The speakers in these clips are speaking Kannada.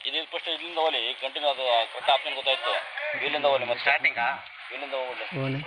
ಇದು ಫಸ್ಟ್ ಇಲ್ಲಿಂದ ಹೋಗ್ಲಿ ಈಗ ಕಂಟಿನ್ಯೂ ಅದು ಕರೆಕ್ಟ್ ಆಪ್ಷನ್ ಗೊತ್ತಾಯ್ತು ಇಲ್ಲಿಂದ ಹೋಗ್ಲಿ ಮತ್ತೆ ಸ್ಟಾರ್ಟಿಂಗಾ ಇಲ್ಲಿಂದ ಹೋಗ್ಲಿ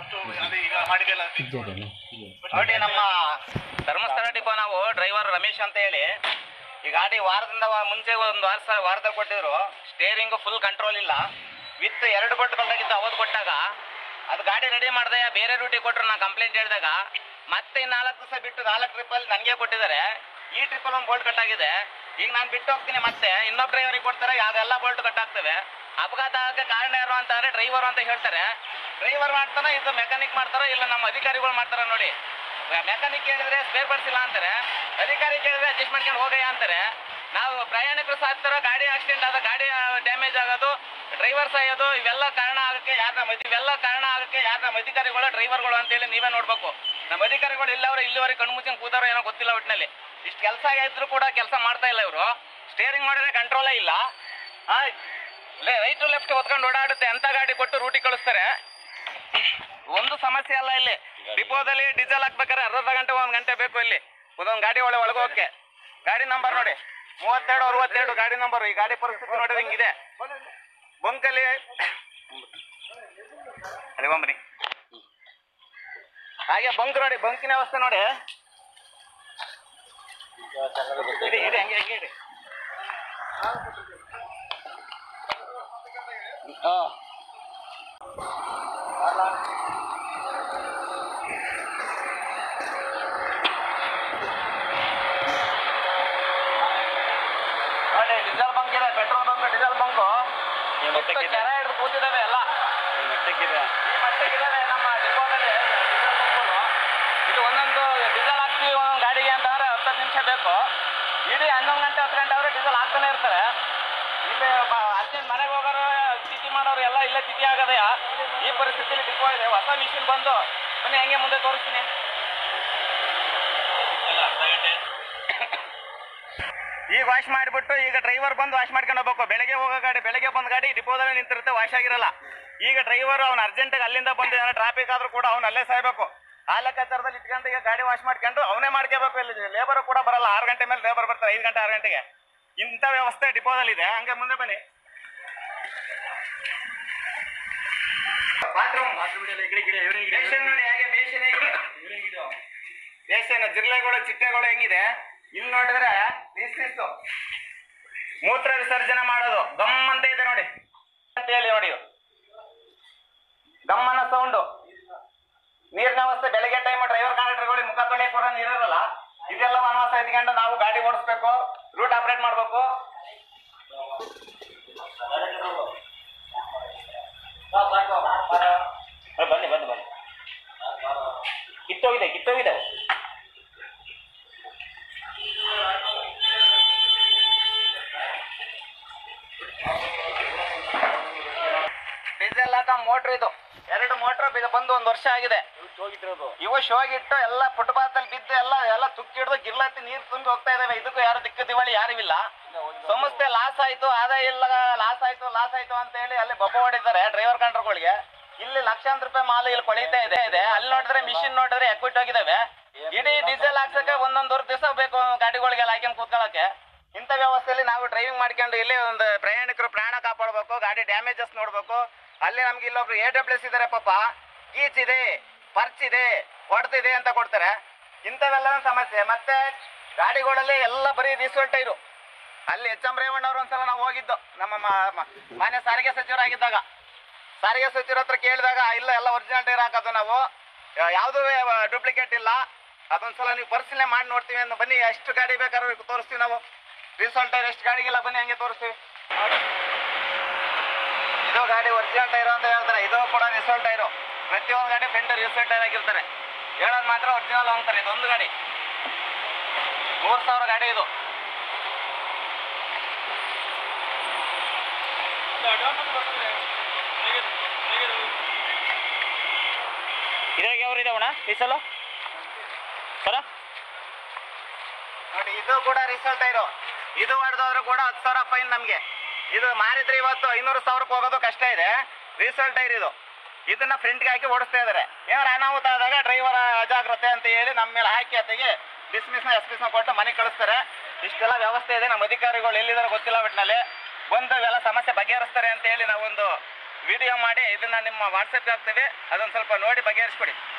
ನೋಡಿ ನಮ್ಮ ಧರ್ಮಸ್ಥಳ ಡಿಪೋ ನಾವು ಡ್ರೈವರ್ ರಮೇಶ್ ಅಂತ ಹೇಳಿ ಈ ಗಾಡಿ ವಾರದಿಂದ ವಾ- ಮುಂಚೆ ಒಂದು ವಾರ ಸ- ವಾರದಲ್ಲಿ ಕೊಟ್ಟಿದ್ರು ಸ್ಟೇರಿಂಗು ಫುಲ್ ಕಂಟ್ರೋಲ್ ಇಲ್ಲ ವಿತ್ ಎರಡು ಬೋಲ್ಟ್ ಬಂದಾಗಿತ್ತು ಅವತ್ತು ಕೊಟ್ಟಾಗ ಅದು ಗಾಡಿ ರೆಡಿ ಮಾಡಿದೆ ಬೇರೆ ರೂಟಿಗೆ ಕೊಟ್ಟರು ನಾನು ಕಂಪ್ಲೇಂಟ್ ಹೇಳಿದಾಗ ಮತ್ತೆ ಇನ್ನು ನಾಲ್ಕು ದಿವಸ ಬಿಟ್ಟು ನಾಲ್ಕು ಟ್ರಿಪ್ಪಲ್ಲಿ ನನಗೆ ಕೊಟ್ಟಿದ್ದಾರೆ ಈ ಟ್ರಿಪ್ಪಲ್ಲಿ ಒಂದು ಬೋಲ್ಟ್ ಕಟ್ಟಾಗಿದೆ ಈಗ ನಾನು ಬಿಟ್ಟು ಹೋಗ್ತೀನಿ ಮತ್ತೆ ಇನ್ನೊಬ್ಬ ಡ್ರೈವರಿಗೆ ಕೊಡ್ತಾರೆ ಯಾವೆಲ್ಲ ಬೋಲ್ಟ್ ಕಟ್ಟಾಗ್ತವೆ ಅಪಘಾತ ಆಗಕ್ಕೆ ಕಾರಣ ಯಾರು ಅಂತ ಅಂದ್ರೆ ಡ್ರೈವರ್ ಅಂತ ಹೇಳ್ತಾರೆ ಡ್ರೈವರ್ ಮಾಡ್ತಾನೆ ಇದು ಮೆಕ್ಯಾನಿಕ್ ಮಾಡ್ತಾರೋ ಇಲ್ಲ ನಮ್ಮ ಅಧಿಕಾರಿಗಳು ಮಾಡ್ತಾರ ನೋಡಿ ಮೆಕ್ಯಾನಿಕ್ ಕೇಳಿದ್ರೆ ಸ್ಪೇರ್ ಪಾರ್ಟ್ಸ್ ಇಲ್ಲ ಅಂತಾರೆ ಅಧಿಕಾರಿ ಕೇಳಿದ್ರೆ ಅಡ್ಜಸ್ಟ್ ಮಾಡ್ಕೊಂಡು ಹೋಗಯ್ಯ ಅಂತಾರೆ ನಾವು ಪ್ರಯಾಣಿಕರು ಸಾಕ್ತಾರೋ ಗಾಡಿ ಆಕ್ಸಿಡೆಂಟ್ ಆದ ಗಾಡಿ ಡ್ಯಾಮೇಜ್ ಆಗೋದು ಡ್ರೈವರ್ ಸಾಯೋದು ಇವೆಲ್ಲ ಕಾರಣ ಆಗಕ್ಕೆ ಯಾರು ನಮ್ಮ ಅಧಿ- ಇವೆಲ್ಲ ಕಾರಣ ಆಗಕ್ಕೆ ಯಾರು ನಮ್ಮ ಅಧಿಕಾರಿಗಳು ಡ್ರೈವರ್ಗಳು ಅಂತೇಳಿ ನೀವೇ ನೋಡ್ಬೇಕು ನಮ್ಮ ಅಧಿಕಾರಿಗಳು ಇಲ್ಲವ್ರು ಇಲ್ಲಿವರೆಗೆ ಕಣ್ಣು ಮುಚ್ಚಿನ ಕೂತಾರೋ ಏನೋ ಗೊತ್ತಿಲ್ಲ ಒಟ್ಟಿನಲ್ಲಿ ಇಷ್ಟು ಕೆಲಸ ಇದ್ರು ಕೂಡ ಕೆಲಸ ಮಾಡ್ತಾ ಇಲ್ಲ ಇವರು ಸ್ಟೇರಿಂಗ್ ಮಾಡಿದ್ರೆ ಕಂಟ್ರೋಲೇ ಇಲ್ಲ ರೈಟ್ ಟು ಲೆಫ್ಟ್ ಹೊತ್ಕೊಂಡು ಓಡಾಡುತ್ತೆ ಅಂತ ಗಾಡಿ ಕೊಟ್ಟು ರೂಟಿಗೆ ಕಳಿಸ್ತಾರೆ ಒಂದು ಸಮಸ್ಯೆ ಅಲ್ಲ ಇಲ್ಲಿ ಡಿಪೋದಲ್ಲಿ ಡೀಸೆಲ್ ಹಾಕ್ಬೇಕಾದ್ರೆ ಅರ್ಧ ಗಂಟೆ ಒಂದು ಗಂಟೆ ಬೇಕು ಇಲ್ಲಿ ಒಂದೊಂದು ಗಾಡಿ ಒಳಗೆ ಒಳಗೋಕೆ ಗಾಡಿ ನಂಬರ್ ನೋಡಿ ಮೂವತ್ತೆರಡು ಅರವತ್ತೆರಡು ಗಾಡಿ ನಂಬರ್ ಈ ಗಾಡಿ ಪರಿಸ್ಥಿತಿ ನೋಡಿದ್ರೆ ಹಿಂಗಿದೆ ಬಂಕಲ್ಲಿ ಅದೇ ಬನ್ನಿ ಹಾಗೆ ಬಂಕ್ ನೋಡಿ ಬಂಕಿನ ಅವಸ್ಥೆ ನೋಡಿ ಇಡಿ ಇಡಿ ಹಂಗೆ ಹಂಗೆ ಇಡಿ ಹಾಂ ನೋಡಿ ಡೀಸೆಲ್ ಬಂಕ್ ಇದೆ ಪೆಟ್ರೋಲ್ ಬಂಕ್ ಡೀಸೆಲ್ ಬಂಕು ಈ ಮಟ್ಟಕ್ಕಿದೆ. ಕೆರೆ ಹಿಡಿದು ಕೂತಿದ್ದಾವೆ ಎಲ್ಲ ಈ ಮಟ್ಟಕ್ಕಿದೆ ಈ ಮಟ್ಟಿಗಿದಾವೆ ನಮ್ಮ ಡಿಪೋದಲ್ಲಿ ಡೀಸೆಲ್ ಬಂಕ್ಗಳು ಇದು ಒಂದೊಂದು ಡೀಸೆಲ್ ಹಾಕ್ತೀವಿ ಒಂದೊಂದು ಗಾಡಿಗೆ ಅಂತಂದ್ರೆ ಹತ್ತು ಹತ್ತು ನಿಮಿಷ ಬೇಕು ಇಡೀ ಹನ್ನೊಂದು ಗಂಟೆ ಹತ್ತು ಗಂಟೆ ಆದರೆ ಡೀಸೆಲ್ ಹಾಕ್ತಾನೆ ಇರ್ತಾರೆ ಇಲ್ಲಿ ಅರ್ಜೆಂಟ್ ಮನೆಗೆ ಹೋಗೋರು ತಿಥಿ ಮಾಡೋರು ಎಲ್ಲ ಇಲ್ಲೇ ತಿಥಿ ಆಗದೆ ಈ ಪರಿಸ್ಥಿತಿಯಲ್ಲಿ ಡಿಪೋ ಇದೆ ಹೊಸ ಮಿಷಿನ್ ಬಂದು ಬನ್ನಿ ಹೆಂಗೆ ಮುಂದೆ ತೋರಿಸ್ತೀನಿ ಈಗ ವಾಶ್ ಮಾಡಿಬಿಟ್ಟು ಈಗ ಡ್ರೈವರ್ ಬಂದು ವಾಶ್ ಮಾಡ್ಕೊಂಡು ಹೋಗ್ಬೇಕು ಬೆಳಗ್ಗೆ ಹೋಗೋ ಗಾಡಿ ಬೆಳಗ್ಗೆ ಬಂದ ಗಾಡಿ ಡಿಪೋದಲ್ಲಿ ನಿಂತಿರುತ್ತೆ ವಾಶ್ ಆಗಿರಲ್ಲ ಈಗ ಡ್ರೈವರ್ ಅವ್ನು ಅರ್ಜೆಂಟಿಗೆ ಅಲ್ಲಿಂದ ಬಂದು ಏನೋ ಟ್ರಾಫಿಕ್ ಆದ್ರೂ ಕೂಡ ಅವ್ನು ಅಲ್ಲೇ ಸಾಯ್ಬೇಕು ಆ ಲೆಕ್ಕಾಚಾರದಲ್ಲಿ ಇಟ್ಕೊಂಡು ಈಗ ಗಾಡಿ ವಾಶ್ ಮಾಡ್ಕೊಂಡು ಅವನೇ ಮಾಡ್ಕೋಬೇಕು ಇಲ್ಲಿ ಲೇಬರ್ ಕೂಡ ಬರಲ್ಲ ಆರು ಗಂಟೆ ಮೇಲೆ ಲೇಬರ್ ಬರ್ತಾರೆ ಐದು ಗಂಟೆ ಆರು ಗಂಟೆಗೆ ಇಂಥ ವ್ಯವಸ್ಥೆ ಡಿಪೋದಲ್ಲಿ ಇದೆ ಹಂಗೆ ಮುಂದೆ ಬನ್ನಿ ಬಾತ್ರೂಮ್ ಬೇಷನ್ ನೋಡಿ ಹಾಗೆ ಬೇಷನ್ ಹೇಗಿದೆ ಬೇಷನ್ ಜಿರ್ಲೆಗಳು ಚಿಟ್ಟೆಗಳು ಹೆಂಗಿದೆ ಇಲ್ಲಿ ನೋಡಿದ್ರೆ ಇಷ್ಟಿಷ್ಟು ಮೂತ್ರ ವಿಸರ್ಜನೆ ಮಾಡೋದು ಗಮ್ ಅಂತ ಇದೆ ನೋಡಿ ಅಂತ ಹೇಳಿ ನೋಡಿ ಇದು. ಗಮ್ ಅನ್ನೋ ಸೌಂಡು ನೀರಿನ ಅವಸ್ಥೆ ಬೆಳಗ್ಗೆ ಟೈಮ್ ಡ್ರೈವರ್ ಕಂಡಕ್ಟರ್ಗಳಿಗೆ ಮುಖ ತೊಳೆಯಕ್ಕೆ ಕೂಡ ನೀರಿರಲ್ಲ ಇದೆಲ್ಲ ವನವಾಸ ಎತ್ಕೊಂಡು ನಾವು ಗಾಡಿ ಓಡಿಸ್ಬೇಕು ರೂಟ್ ಆಪರೇಟ್ ಮಾಡಬೇಕು ಬನ್ನಿ ಬನ್ನಿ ಬನ್ನಿ ಕಿತ್ತೋಗಿದೆ ಕಿತ್ತೋಗಿದೆ ಡೀಸೆಲ್ ಹಾಕ ಮೋಟ್ರ್ ಇದು ಎರಡು ಮೋಟ್ರ್ ಬಂದು ಒಂದು ವರ್ಷ ಆಗಿದೆ ಹೋಗಿಟ್ಟಿರೋದು ಇವು ಶೋಗಿಟ್ಟು ಎಲ್ಲ ಫುಟ್ಪಾತ್ ಅಲ್ಲಿ ಬಿದ್ದು ಎಲ್ಲ ಎಲ್ಲ ತುಕ್ಕಿಡ್ದು ಗಿರ್ಲತ್ತಿ ನೀರು ತುಂಬಿ ಹೋಗ್ತಾ ಇದಾವೆ ಇದಕ್ಕೂ ಯಾರು ದಿಕ್ಕು ದಿವಾಳಿ ಯಾರು ಇಲ್ಲ ಸಂಸ್ಥೆ ಲಾಸ್ ಆಯ್ತು ಆದಾಯ ಇಲ್ಲ ಲಾಸ್ ಆಯ್ತು ಲಾಸ್ ಆಯ್ತು ಅಂತ ಹೇಳಿ ಅಲ್ಲಿ ಬೊಬ್ಬ ಹೊಡಿತಾರೆ ಡ್ರೈವರ್ ಕಂಟ್ರೋಲ್ಗಳಿಗೆ ಇಲ್ಲಿ ಲಕ್ಷಾಂತರ ರೂಪಾಯಿ ಮಾಲು ಇಲ್ಲಿ ಕೊಳಿತಾ ಇದೆ ಇದೆ ಅಲ್ಲಿ ನೋಡಿದ್ರೆ ಮಿಷಿನ್ ನೋಡಿದ್ರೆ ಎಕ್ವಿಟ್ ಹೋಗಿದಾವೆ ಇಡೀ ಡೀಸೆಲ್ ಹಾಕ್ಸಕ್ಕೆ ಒಂದೊಂದೂವರೆ ದಿವಸ ಬೇಕು ಗಾಡಿಗಳಿಗೆಲ್ಲ ಹಾಕ್ಯಂಡ್ ಕೂತ್ಕೊಳ್ಳೋಕೆ ಇಂಥ ವ್ಯವಸ್ಥೆಯಲ್ಲಿ ನಾವು ಡ್ರೈವಿಂಗ್ ಮಾಡ್ಕೊಂಡು ಇಲ್ಲಿ ಒಂದು ಪ್ರಯಾಣಿಕರು ಪ್ರಾಣ ಕಾಪಾಡಬೇಕು ಗಾಡಿ ಡ್ಯಾಮೇಜಸ್ ನೋಡ್ಬೇಕು ಅಲ್ಲಿ ನಮ್ಗೆ ಇಲ್ಲೊಬ್ರು ಎ ಡಬ್ಲ್ಯೂ ಎಸ್ ಇದಾರೆ ಪಾಪ ಗೀಚ್ ಇದೆ ಪರ್ಚ್ ಇದೆ ಹೊಡ್ತಿದೆ ಅಂತ ಕೊಡ್ತಾರೆ ಇಂಥವೆಲ್ಲ ಸಮಸ್ಯೆ ಮತ್ತೆ ಗಾಡಿಗಳಲ್ಲಿ ಎಲ್ಲ ಬರೀ ರಿಸಲ್ಟ್ ಟೈರು ಅಲ್ಲಿ ಎಚ್ ಎಂ ರೇವಣ್ಣ ಅವರು ಒಂದ್ಸಲ ನಾವು ಹೋಗಿದ್ದು ನಮ್ಮ ಮ- ಮ- ಮಾನ್ಯ ಸಾರಿಗೆ ಸಚಿವರಾಗಿದ್ದಾಗ ಸಾರಿಗೆ ಸಚಿವರ ಹತ್ರ ಕೇಳಿದಾಗ ಇಲ್ಲ ಎಲ್ಲ ಒರಿಜಿನಲ್ ಟೈರ್ ಹಾಕೋದು ನಾವು ಯಾವುದೂ ಡೂಪ್ಲಿಕೇಟ್ ಇಲ್ಲ ಅದೊಂದ್ಸಲ ನೀವು ಪರಿಶೀಲನೆ ಮಾಡಿ ನೋಡ್ತೀವಿ ಅಂತ ಬನ್ನಿ ಎಷ್ಟು ಗಾಡಿ ಬೇಕಾದ್ರೂ ತೋರಿಸ್ತೀವಿ ನಾವು ರಿಸಲ್ಟ್ ಟೈರ್ ಎಷ್ಟು ಗಾಡಿಗಿಲ್ಲ ಬನ್ನಿ ಹಂಗೆ ತೋರಿಸ್ತೀವಿ ಇದು ಗಾಡಿ ಒರಿಜಿನಲ್ ಟೈರ್ ಅಂತ ಹೇಳ್ತಾರೆ ಇದು ಕೂಡ ರಿಸಲ್ಟ್ ಟೈರು ಪ್ರತಿಯೊಂದು ಗಾಡಿ ಫ್ರಂಟ್ ರಿಸಲ್ಟ್ ಟೈರ್ ಆಗಿರ್ತಾರೆ ಹೇಳೋದು ಮಾತ್ರ ಒರಿಜಿನಲ್ ಅಂತಾರೆ ಇದೊಂದು ಗಾಡಿ ಮೂರು ಸಾವಿರ ಗಾಡಿ ಇದು ಇದ್ರಾಗ ಯಾವ ಇದಾವಣ ಈ ಸಲ ಸರ ನೋಡಿ ಇದು ಕೂಡ ರಿಸಲ್ಟ್ ಟೈರು ಇದು ಹೊಡೆದೋದ್ರು ಕೂಡ ಹತ್ತು ಸಾವಿರ ಫೈನ್ ನಮಗೆ ಇದು ಮಾರಿದ್ರೆ ಇವತ್ತು ಐನೂರು ಸಾವಿರಕ್ಕೆ ಹೋಗೋದು ಕಷ್ಟ ಇದೆ ರಿಸಲ್ಟ್ ಟೈರ್ ಇದು ಇದನ್ನ ಫ್ರಂಟ್ಗೆ ಹಾಕಿ ಓಡಿಸ್ತಾ ಇದ್ದಾರೆ ಏನಾರ ಅನಾಹುತ ಆದಾಗ ಡ್ರೈವರ್ ಅಜಾಗ್ರತೆ ಅಂತ ಹೇಳಿ ನಮ್ಮ ಮೇಲೆ ಹಾಕಿ ಅತ್ತಿಗೆ ಡಿಸ್ಮಿಸ್ನ ಎಸ್ಪಿಸ್ನ ಕೊಟ್ಟು ಮನೆಗೆ ಕಳಿಸ್ತಾರೆ ಇಷ್ಟೆಲ್ಲ ವ್ಯವಸ್ಥೆ ಇದೆ ನಮ್ಮ ಅಧಿಕಾರಿಗಳು ಎಲ್ಲಿದ್ದಾರೆ ಗೊತ್ತಿಲ್ಲ ಒಟ್ಟಿನಲ್ಲಿ ಬಂದು ಇವೆಲ್ಲ ಸಮಸ್ಯೆ ಬಗೆಹರಿಸ್ತಾರೆ ಅಂತ ಹೇಳಿ ನಾವೊಂದು ವಿಡಿಯೋ ಮಾಡಿ ಇದನ್ನ ನಿಮ್ಮ ವಾಟ್ಸಪ್ಗೆ ಹಾಕ್ತೇವೆ ಅದೊಂದು ಸ್ವಲ್ಪ ನೋಡಿ ಬಗೆಹರಿಸ್ಕೊಡಿ